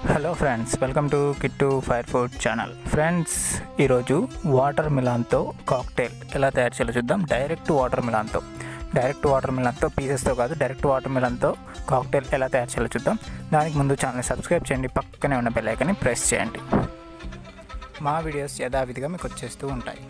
hello friends welcome to Kittu fire food channel friends ఈరోజు water మిలాన్తో cocktail ఎలా తయారు చేయాలో చూద్దాం డైరెక్ట్ వాటర్ మిలాన్తో డైరెక్ట్ వాటర్ మిలాన్తో పీసెస్తో కాదు డైరెక్ట్ వాటర్ మిలాన్తో కాక్టైల్ ఎలా తయారు చేయాలో చూద్దాం దానికి ముందు ఛానల్ని సబ్స్క్రైబ్ చేయండి పక్కనే ఉన్న బెల్ ఐకాన్ని ప్రెస్ చేయండి మా వీడియోస్ యథావిధిగా మీకు వచ్చేస్తూ ఉంటాయి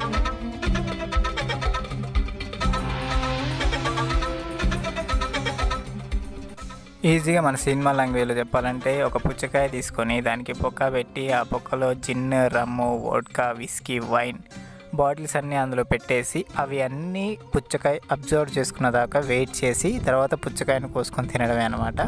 ఈజీగా మన సినిమా లాంగ్వేజ్లో చెప్పాలంటే ఒక పుచ్చకాయ తీసుకొని దానికి పొక్క పెట్టి ఆ పొక్కలో gin rum vodka whisky wine bottles అన్నీ అందులో పెట్టేసి అవి అన్నీ పుచ్చకాయ అబ్జర్వ్ చేసుకున్న దాకా వెయిట్ చేసి తర్వాత పుచ్చకాయను కోసుకొని తినడమే అనమాట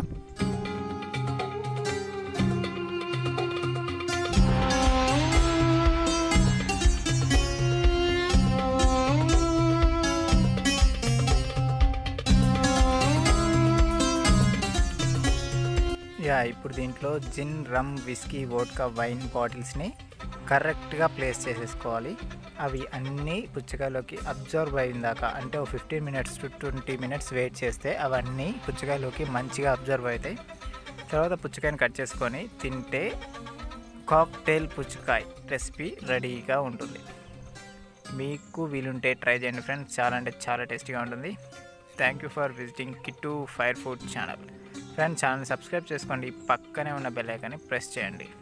యా ఇప్పుడు దీంట్లో gin rum whisky vodka wine బాటిల్స్ని కరెక్ట్గా ప్లేస్ చేసేసుకోవాలి అవి అన్నీ పుచ్చకాయలోకి అబ్జర్వ్ అయిన దాకా అంటే ఒక fifteen minutes to twenty minutes wait చేస్తే అవన్నీ పుచ్చకాయలోకి మంచిగా అబ్జర్వ్ అవుతాయి తర్వాత పుచ్చకాయని కట్ చేసుకొని తింటే కాక్టైల్ పుచ్చకాయ రెసిపీ రెడీగా ఉంటుంది మీకు వీలుంటే ట్రై చేయండి ఫ్రెండ్స్ చాలా అంటే చాలా టేస్టీగా ఉంటుంది thank you for visiting Kittu fire food channel friends channel subscribe చేసుకోండి పక్కనే ఉన్న బెల్ ఐకాన్ని ప్రెస్ చేయండి